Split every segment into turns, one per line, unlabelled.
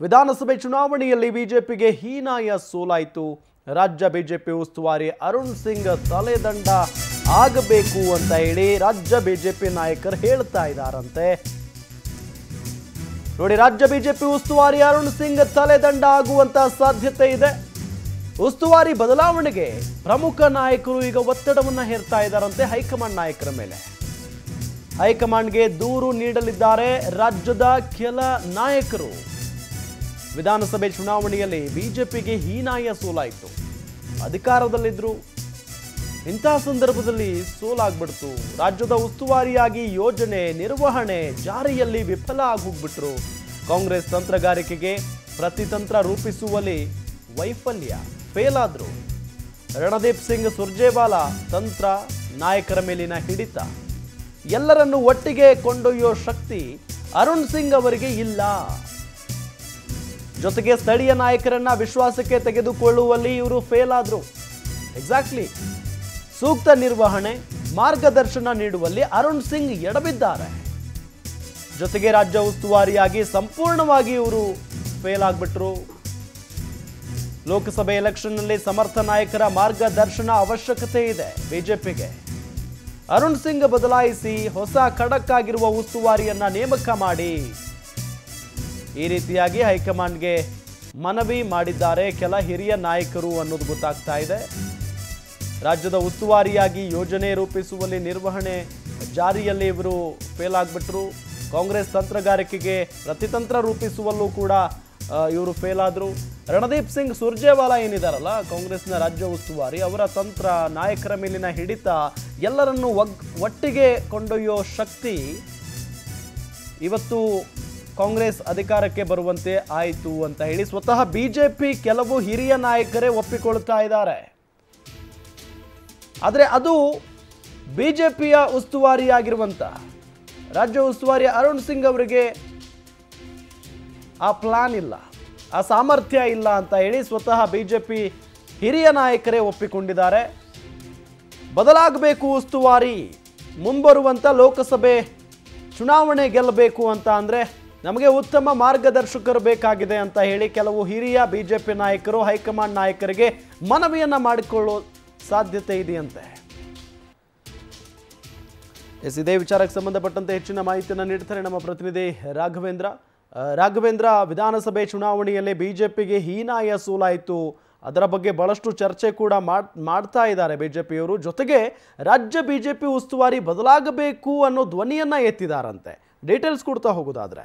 ವಿಧಾನಸಭೆ ಚುನಾವಣೆಯಲ್ಲಿ ಬಿಜೆಪಿಗೆ ಹೀನಾಯ ಸೋಲಾಯಿತು ರಾಜ್ಯ ಬಿಜೆಪಿ ಉಸ್ತುವಾರಿ ಅರುಣ್ ಸಿಂಗ್ ತಲೆದಂಡ ಆಗಬೇಕು ಅಂತ ಹೇಳಿ ರಾಜ್ಯ ಬಿಜೆಪಿ ನಾಯಕರು ಹೇಳ್ತಾ ಇದ್ದಾರಂತೆ ನೋಡಿ ರಾಜ್ಯ ಬಿಜೆಪಿ ಉಸ್ತುವಾರಿ ಅರುಣ್ ಸಿಂಗ್ ತಲೆದಂಡ ಆಗುವಂತ ಸಾಧ್ಯತೆ ಇದೆ ಉಸ್ತುವಾರಿ ಬದಲಾವಣೆಗೆ ಪ್ರಮುಖ ನಾಯಕರು ಈಗ ಒತ್ತಡವನ್ನ ಹೇರ್ತಾ ಇದ್ದಾರಂತೆ ಹೈಕಮಾಂಡ್ ನಾಯಕರ ಮೇಲೆ ಹೈಕಮಾಂಡ್ಗೆ ದೂರು ನೀಡಲಿದ್ದಾರೆ ರಾಜ್ಯದ ಕೆಲ ನಾಯಕರು ವಿಧಾನಸಭೆ ಚುನಾವಣೆಯಲ್ಲಿ ಬಿಜೆಪಿಗೆ ಹೀನಾಯ ಸೋಲಾಯಿತು ಅಧಿಕಾರದಲ್ಲಿದ್ರು ಇಂತಹ ಸಂದರ್ಭದಲ್ಲಿ ಸೋಲಾಗ್ಬಿಡ್ತು ರಾಜ್ಯದ ಉಸ್ತುವಾರಿಯಾಗಿ ಯೋಜನೆ ನಿರ್ವಹಣೆ ಜಾರಿಯಲ್ಲಿ ವಿಫಲ ಆಗೋಗ್ಬಿಟ್ರು ಕಾಂಗ್ರೆಸ್ ತಂತ್ರಗಾರಿಕೆಗೆ ಪ್ರತಿತಂತ್ರ ರೂಪಿಸುವಲ್ಲಿ ವೈಫಲ್ಯ ಫೇಲ್ ಆದ್ರು ರಣದೀಪ್ ಸಿಂಗ್ ಸುರ್ಜೇವಾಲಾ ತಂತ್ರ ನಾಯಕರ ಮೇಲಿನ ಹಿಡಿತ ಎಲ್ಲರನ್ನು ಒಟ್ಟಿಗೆ ಕೊಂಡೊಯ್ಯೋ ಶಕ್ತಿ ಅರುಣ್ ಸಿಂಗ್ ಅವರಿಗೆ ಇಲ್ಲ ಜೊತೆಗೆ ಸ್ಥಳೀಯ ನಾಯಕರನ್ನ ವಿಶ್ವಾಸಕ್ಕೆ ತೆಗೆದುಕೊಳ್ಳುವಲ್ಲಿ ಇವರು ಫೇಲ್ ಆದ್ರು ಎಕ್ಸಾಕ್ಟ್ಲಿ ಸೂಕ್ತ ನಿರ್ವಹಣೆ ಮಾರ್ಗದರ್ಶನ ನೀಡುವಲ್ಲಿ ಅರುಣ್ ಸಿಂಗ್ ಎಡಬಿದ್ದಾರೆ ಜೊತೆಗೆ ರಾಜ್ಯ ಉಸ್ತುವಾರಿಯಾಗಿ ಸಂಪೂರ್ಣವಾಗಿ ಇವರು ಫೇಲ್ ಆಗ್ಬಿಟ್ರು ಲೋಕಸಭೆ ಎಲೆಕ್ಷನ್ನಲ್ಲಿ ಸಮರ್ಥ ನಾಯಕರ ಮಾರ್ಗದರ್ಶನ ಅವಶ್ಯಕತೆ ಇದೆ ಬಿಜೆಪಿಗೆ ಅರುಣ್ ಸಿಂಗ್ ಬದಲಾಯಿಸಿ ಹೊಸ ಖಡಕ್ ಆಗಿರುವ ಉಸ್ತುವಾರಿಯನ್ನ ನೇಮಕ ಮಾಡಿ ಈ ರೀತಿಯಾಗಿ ಹೈಕಮಾಂಡ್ಗೆ ಮನವಿ ಮಾಡಿದ್ದಾರೆ ಕೆಲ ಹಿರಿಯ ನಾಯಕರು ಅನ್ನೋದು ಗೊತ್ತಾಗ್ತಾ ಇದೆ ರಾಜ್ಯದ ಉಸ್ತುವಾರಿಯಾಗಿ ಯೋಜನೆ ರೂಪಿಸುವಲ್ಲಿ ನಿರ್ವಹಣೆ ಜಾರಿಯಲ್ಲಿ ಇವರು ಫೇಲ್ ಆಗಿಬಿಟ್ರು ಕಾಂಗ್ರೆಸ್ ತಂತ್ರಗಾರಿಕೆಗೆ ಪ್ರತಿತಂತ್ರ ರೂಪಿಸುವಲ್ಲೂ ಕೂಡ ಆ, ಇವರು ಫೇಲ್ ಆದರು ರಣದೀಪ್ ಸಿಂಗ್ ಸುರ್ಜೇವಾಲಾ ಏನಿದಾರಲ್ಲ ಕಾಂಗ್ರೆಸ್ನ ರಾಜ್ಯ ಉಸ್ತುವಾರಿ ಅವರ ತಂತ್ರ ನಾಯಕರ ಮೇಲಿನ ಹಿಡಿತ ಎಲ್ಲರನ್ನೂ ಒಗ್ ಒಟ್ಟಿಗೆ ಕೊಂಡೊಯ್ಯೋ ಶಕ್ತಿ ಇವತ್ತು ಕಾಂಗ್ರೆಸ್ ಅಧಿಕಾರಕ್ಕೆ ಬರುವಂತೆ ಆಯಿತು ಅಂತ ಹೇಳಿ ಸ್ವತಃ ಬಿಜೆಪಿ ಕೆಲವು ಹಿರಿಯ ನಾಯಕರೇ ಒಪ್ಪಿಕೊಳ್ತಾ ಇದ್ದಾರೆ ಆದರೆ ಅದು ಬಿಜೆಪಿಯ ಉಸ್ತುವಾರಿಯಾಗಿರುವಂಥ ರಾಜ್ಯ ಉಸ್ತುವಾರಿ ಅರುಣ್ ಸಿಂಗ್ ಅವರಿಗೆ ಆ ಪ್ಲಾನ್ ಇಲ್ಲ ಆ ಸಾಮರ್ಥ್ಯ ಇಲ್ಲ ಅಂತ ಹೇಳಿ ಸ್ವತಃ ಬಿಜೆಪಿ ಹಿರಿಯ ನಾಯಕರೇ ಒಪ್ಪಿಕೊಂಡಿದ್ದಾರೆ ಬದಲಾಗಬೇಕು ಉಸ್ತುವಾರಿ ಮುಂಬರುವಂಥ ಲೋಕಸಭೆ ಚುನಾವಣೆ ಗೆಲ್ಲಬೇಕು ಅಂತ ಅಂದರೆ ನಮಗೆ ಉತ್ತಮ ಮಾರ್ಗದರ್ಶಕರು ಬೇಕಾಗಿದೆ ಅಂತ ಹೇಳಿ ಕೆಲವು ಹಿರಿಯ ಬಿಜೆಪಿ ನಾಯಕರು ಹೈಕಮಾಂಡ್ ನಾಯಕರಿಗೆ ಮನವಿಯನ್ನ ಮಾಡಿಕೊಳ್ಳೋ ಸಾಧ್ಯತೆ ಇದೆಯಂತೆ ಎಸ್ ಇದೇ ವಿಚಾರಕ್ಕೆ ಸಂಬಂಧಪಟ್ಟಂತೆ ಹೆಚ್ಚಿನ ಮಾಹಿತಿಯನ್ನು ನೀಡ್ತಾರೆ ನಮ್ಮ ಪ್ರತಿನಿಧಿ ರಾಘವೇಂದ್ರ ಆ, ರಾಘವೇಂದ್ರ ವಿಧಾನಸಭೆ ಚುನಾವಣೆಯಲ್ಲಿ ಬಿಜೆಪಿಗೆ ಹೀನಾಯ ಸೋಲಾಯಿತು ಅದರ ಬಗ್ಗೆ ಬಹಳಷ್ಟು ಚರ್ಚೆ ಕೂಡ ಮಾಡ್ ಮಾಡ್ತಾ ಇದ್ದಾರೆ ಬಿಜೆಪಿಯವರು ಜೊತೆಗೆ ರಾಜ್ಯ ಬಿಜೆಪಿ ಉಸ್ತುವಾರಿ ಬದಲಾಗಬೇಕು ಅನ್ನೋ ಧ್ವನಿಯನ್ನ ಎತ್ತಿದಾರಂತೆ ಡೀಟೇಲ್ಸ್ ಕೊಡ್ತಾ ಹೋಗೋದಾದ್ರೆ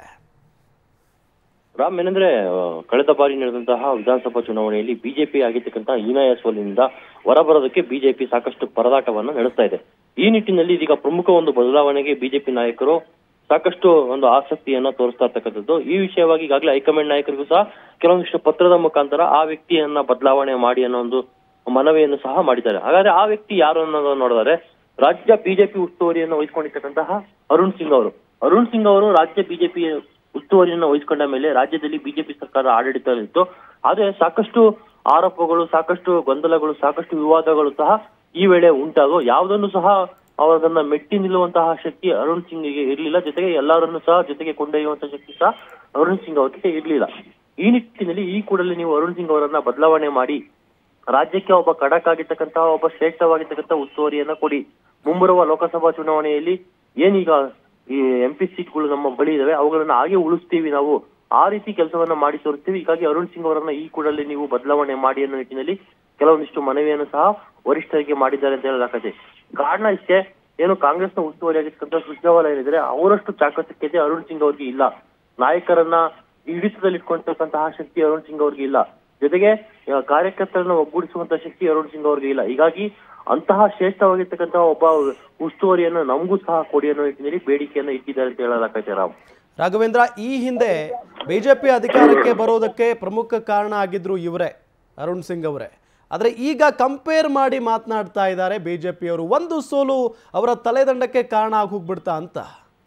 ರಾಮ್ ಏನಂದ್ರೆ ಆ, ಕಳೆದ ಬಾರಿ ನಡೆದಂತಹ ವಿಧಾನಸಭಾ ಚುನಾವಣೆಯಲ್ಲಿ ಬಿಜೆಪಿ ಆಗಿರ್ತಕ್ಕಂತಹ ಹೀನಾಯ ಸೋಲಿನಿಂದ ಹೊರಬರೋದಕ್ಕೆ ಬಿಜೆಪಿ ಸಾಕಷ್ಟು ಪರದಾಟವನ್ನ ನಡೆಸ್ತಾ ಇದೆ ಈ ನಿಟ್ಟಿನಲ್ಲಿ ಇದೀಗ ಪ್ರಮುಖ ಒಂದು ಬದಲಾವಣೆಗೆ ಬಿಜೆಪಿ ನಾಯಕರು ಸಾಕಷ್ಟು ಒಂದು ಆಸಕ್ತಿಯನ್ನ ತೋರಿಸ್ತಾ ಇರ್ತಕ್ಕಂಥದ್ದು ಈ ವಿಷಯವಾಗಿ ಈಗಾಗಲೇ ಹೈಕಮಾಂಡ್ ನಾಯಕರಿಗೂ ಸಹ ಕೆಲವೊಂದಿಷ್ಟು ಪತ್ರದ ಮುಖಾಂತರ ಆ ವ್ಯಕ್ತಿಯನ್ನ ಬದಲಾವಣೆ ಮಾಡಿ ಅನ್ನೋ ಒಂದು ಮನವಿಯನ್ನು ಸಹ ಮಾಡಿದ್ದಾರೆ ಹಾಗಾದ್ರೆ ಆ ವ್ಯಕ್ತಿ ಯಾರು ಅನ್ನೋದನ್ನ ನೋಡಿದರೆ ರಾಜ್ಯ ಬಿಜೆಪಿ ಉಸ್ತುವಾರಿಯನ್ನು ವಹಿಸಿಕೊಂಡಿರ್ತಕ್ಕಂತಹ ಅರುಣ್ ಸಿಂಗ್ ಅವರು ಅರುಣ್ ಸಿಂಗ್ ಅವರು ರಾಜ್ಯ ಬಿಜೆಪಿ ಉಸ್ತುವಾರಿಯನ್ನು ವಹಿಸಿಕೊಂಡ ಮೇಲೆ ರಾಜ್ಯದಲ್ಲಿ ಬಿಜೆಪಿ ಸರ್ಕಾರ ಆಡಳಿತದಲ್ಲಿತ್ತು ಆದ್ರೆ ಸಾಕಷ್ಟು ಆರೋಪಗಳು ಸಾಕಷ್ಟು ಗೊಂದಲಗಳು ಸಾಕಷ್ಟು ವಿವಾದಗಳು ಸಹ ಈ ವೇಳೆ ಉಂಟಾಗೋ ಯಾವುದನ್ನು ಸಹ ಅವರನ್ನ ಮೆಟ್ಟಿ ನಿಲ್ಲುವಂತಹ ಶಕ್ತಿ ಅರುಣ್ ಸಿಂಗ್ಗೆ ಇರಲಿಲ್ಲ ಜೊತೆಗೆ ಎಲ್ಲರನ್ನು ಸಹ ಜೊತೆಗೆ ಕೊಂಡೊಯ್ಯುವಂತಹ ಶಕ್ತಿ ಸಹ ಅರುಣ್ ಸಿಂಗ್ ಅವರಿಗೆ ಇರಲಿಲ್ಲ ಈ ನಿಟ್ಟಿನಲ್ಲಿ ಈ ಕೂಡಲೇ ನೀವು ಅರುಣ್ ಸಿಂಗ್ ಅವರನ್ನ ಬದಲಾವಣೆ ಮಾಡಿ ರಾಜ್ಯಕ್ಕೆ ಒಬ್ಬ ಖಡಕ್ ಆಗಿರ್ತಕ್ಕಂತಹ ಒಬ್ಬ ಶ್ರೇಷ್ಠವಾಗಿರ್ತಕ್ಕಂಥ ಉಸ್ತುವಾರಿಯನ್ನ ಕೊಡಿ ಮುಂಬರುವ ಲೋಕಸಭಾ ಚುನಾವಣೆಯಲ್ಲಿ ಏನೀಗ ಈ ಎಂ ಪಿ ಸೀಟ್ಗಳು ನಮ್ಮ ಬಳಿ ಇದಾವೆ ಅವುಗಳನ್ನ ಹಾಗೆ ಉಳಿಸ್ತೀವಿ ನಾವು ಆ ರೀತಿ ಕೆಲಸವನ್ನ ಮಾಡಿ ತೋರಿಸ್ತೀವಿ ಹೀಗಾಗಿ ಅರುಣ್ ಸಿಂಗ್ ಅವರನ್ನ ಈ ಕೂಡಲೇ ನೀವು ಬದಲಾವಣೆ ಮಾಡಿ ಅನ್ನೋ ನಿಟ್ಟಿನಲ್ಲಿ ಕೆಲವೊಂದಿಷ್ಟು ಮನವಿಯನ್ನು ಸಹ ವರಿಷ್ಠರಿಗೆ ಮಾಡಿದ್ದಾರೆ ಅಂತ ಹೇಳಲಾಗತ್ತೆ ಕಾರಣ ಇಷ್ಟೇ ಏನು ಕಾಂಗ್ರೆಸ್ನ ಉಸ್ತುವಾರಿಯಾಗಿರ್ತಕ್ಕಂಥ ಸುರ್ಜೇವಾಲಾ ಏನಿದ್ರೆ ಅವರಷ್ಟು ಚಾಕಚಕ್ಯತೆ ಅರುಣ್ ಸಿಂಗ್ ಅವ್ರಿಗೆ ಇಲ್ಲ ನಾಯಕರನ್ನ ಹಿಡಿತದಲ್ಲಿ ಇಟ್ಕೊಂತಕ್ಕಂತಹ ಶಕ್ತಿ ಅರುಣ್ ಸಿಂಗ್ ಅವ್ರಿಗೆ ಇಲ್ಲ ಜೊತೆಗೆ ಆ, ಕಾರ್ಯಕರ್ತರನ್ನ ಒಗ್ಗೂಡಿಸುವಂತಹ ಶಕ್ತಿ ಅರುಣ್ ಸಿಂಗ್ ಅವ್ರಿಗೆ ಇಲ್ಲ ಹೀಗಾಗಿ ಅಂತಹ ಶ್ರೇಷ್ಠವಾಗಿರ್ತಕ್ಕಂತಹ ಒಬ್ಬ ಉಸ್ತುವಾರಿಯನ್ನು ನಮಗೂ ಸಹ ಕೊಡಿ ಅನ್ನೋ ನಿಟ್ಟಿನಲ್ಲಿ ಬೇಡಿಕೆಯನ್ನು ಇಟ್ಟಿದ್ದಾರೆ ಅಂತ ಹೇಳಲಾಗತ್ತೆ ರಾಮ್
ರಾಘವೇಂದ್ರ ಈ ಹಿಂದೆ ಬಿಜೆಪಿ ಅಧಿಕಾರಕ್ಕೆ ಬರೋದಕ್ಕೆ ಪ್ರಮುಖ ಕಾರಣ ಆಗಿದ್ರು ಇವರೇ ಅರುಣ್ ಸಿಂಗ್ ಅವರೇ ಆದರೆ ಈಗ ಕಂಪೇರ್ ಮಾಡಿ ಮಾತನಾಡ್ತಾ ಇದ್ದಾರೆ ಬಿಜೆಪಿಯವರು ಒಂದು ಸೋಲು ಅವರ ತಲೆದಂಡಕ್ಕೆ ಕಾರಣ ಆಗಿ ಹೋಗ್ಬಿಡ್ತಾ ಅಂತ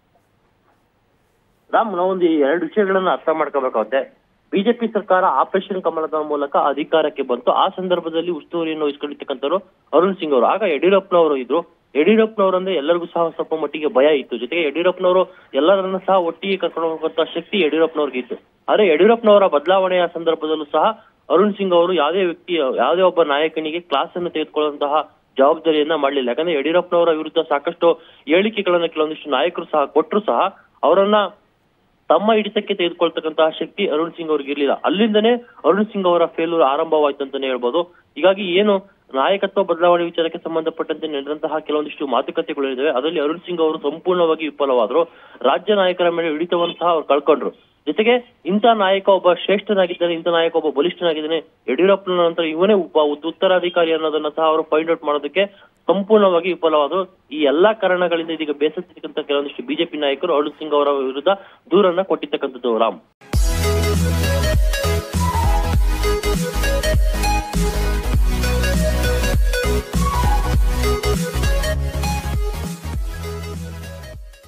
ರಾಮ್ ನಾವೊಂದು ಈ ಎರಡು ವಿಷಯಗಳನ್ನ ಅರ್ಥ ಮಾಡ್ಕೋಬೇಕಾಗುತ್ತೆ ಬಿಜೆಪಿ ಸರ್ಕಾರ ಆಪರೇಷನ್ ಕಮಲದ ಮೂಲಕ ಅಧಿಕಾರಕ್ಕೆ ಬಂತು ಆ ಸಂದರ್ಭದಲ್ಲಿ ಉಸ್ತುವಾರಿಯನ್ನು ವಹಿಸ್ಕೊಂಡಿರ್ತಕ್ಕಂಥವ್ರು ಅರುಣ್ ಸಿಂಗ್ ಅವರು ಆಗ ಯಡಿಯೂರಪ್ಪನವರು ಇದ್ರು ಯಡಿಯೂರಪ್ಪನವರಂದ್ರೆ ಎಲ್ಲರಿಗೂ ಸಹ ಸ್ವಲ್ಪ ಮಟ್ಟಿಗೆ ಭಯ ಇತ್ತು ಜೊತೆಗೆ ಯಡಿಯೂರಪ್ಪನವರು ಎಲ್ಲರನ್ನ ಸಹ ಒಟ್ಟಿಗೆ ಕರ್ಕೊಂಡು ಹೋಗುವಂತ ಶಕ್ತಿ ಯಡಿಯೂರಪ್ಪನವ್ರಿಗೆ ಇತ್ತು ಆದ್ರೆ ಯಡಿಯೂರಪ್ಪನವರ ಬದಲಾವಣೆಯ ಸಂದರ್ಭದಲ್ಲೂ ಸಹ ಅರುಣ್ ಸಿಂಗ್ ಅವರು ಯಾವುದೇ ವ್ಯಕ್ತಿ ಯಾವುದೇ ಒಬ್ಬ ನಾಯಕನಿಗೆ ಕ್ಲಾಸ್ ಅನ್ನು ತೆಗೆದುಕೊಳ್ಳುವಂತಹ ಜವಾಬ್ದಾರಿಯನ್ನ ಮಾಡಲಿಲ್ಲ ಯಾಕಂದ್ರೆ ಯಡಿಯೂರಪ್ಪನವರ ವಿರುದ್ಧ ಸಾಕಷ್ಟು ಹೇಳಿಕೆಗಳನ್ನ ಕೆಲವೊಂದಿಷ್ಟು ನಾಯಕರು ಸಹ ಕೊಟ್ಟರು ಸಹ ಅವರನ್ನ ತಮ್ಮ ಹಿಡಿತಕ್ಕೆ ತೆಗೆದುಕೊಳ್ತಕ್ಕಂತಹ ಶಕ್ತಿ ಅರುಣ್ ಸಿಂಗ್ ಅವ್ರಿಗೆ ಇರ್ಲಿಲ್ಲ ಅಲ್ಲಿಂದನೇ ಅರುಣ್ ಸಿಂಗ್ ಅವರ ಫೇಲ್ಯೂರ್ ಆರಂಭವಾಯ್ತು ಅಂತಾನೆ ಹೇಳ್ಬೋದು ಹೀಗಾಗಿ ಏನು ನಾಯಕತ್ವ ಬದಲಾವಣೆ ವಿಚಾರಕ್ಕೆ ಸಂಬಂಧಪಟ್ಟಂತೆ ನಡೆದಂತಹ ಕೆಲವೊಂದಿಷ್ಟು ಮಾತುಕತೆಗಳು ಇದಾವೆ ಅದರಲ್ಲಿ ಅರುಣ್ ಸಿಂಗ್ ಅವರು ಸಂಪೂರ್ಣವಾಗಿ ವಿಫಲವಾದ್ರು ರಾಜ್ಯ ನಾಯಕರ ಮೇಲೆ ಹಿಡಿತವನ್ನು ಸಹ ಅವ್ರು ಕಳ್ಕೊಂಡ್ರು ಜೊತೆಗೆ ಇಂಥ ನಾಯಕ ಒಬ್ಬ ಶ್ರೇಷ್ಠನಾಗಿದ್ದಾನೆ ಇಂಥ ನಾಯಕ ಒಬ್ಬ ಬಲಿಷ್ಠನಾಗಿದ್ದಾನೆ ಯಡಿಯೂರಪ್ಪನ ನಂತರ ಇವನೇ ಒಬ್ಬ ಉತ್- ಉತ್ತರಾಧಿಕಾರಿ ಅನ್ನೋದನ್ನ ಸಹ ಅವರು ಫೈಂಡ್ ಔಟ್ ಮಾಡೋದಕ್ಕೆ ಸಂಪೂರ್ಣವಾಗಿ ವಿಫಲವಾದ್ರು ಈ ಎಲ್ಲಾ ಕಾರಣಗಳಿಂದ ಇದೀಗ ಬೇಸತ್ತಿರ್ತಕ್ಕಂಥ ಕೆಲವೊಂದಿಷ್ಟು ಬಿಜೆಪಿ ನಾಯಕರು ಅರುಣ್ ಸಿಂಗ್ ಅವರ ವಿರುದ್ಧ ದೂರನ್ನ ಕೊಟ್ಟಿರ್ತಕ್ಕಂಥದ್ದು ರಾಮ್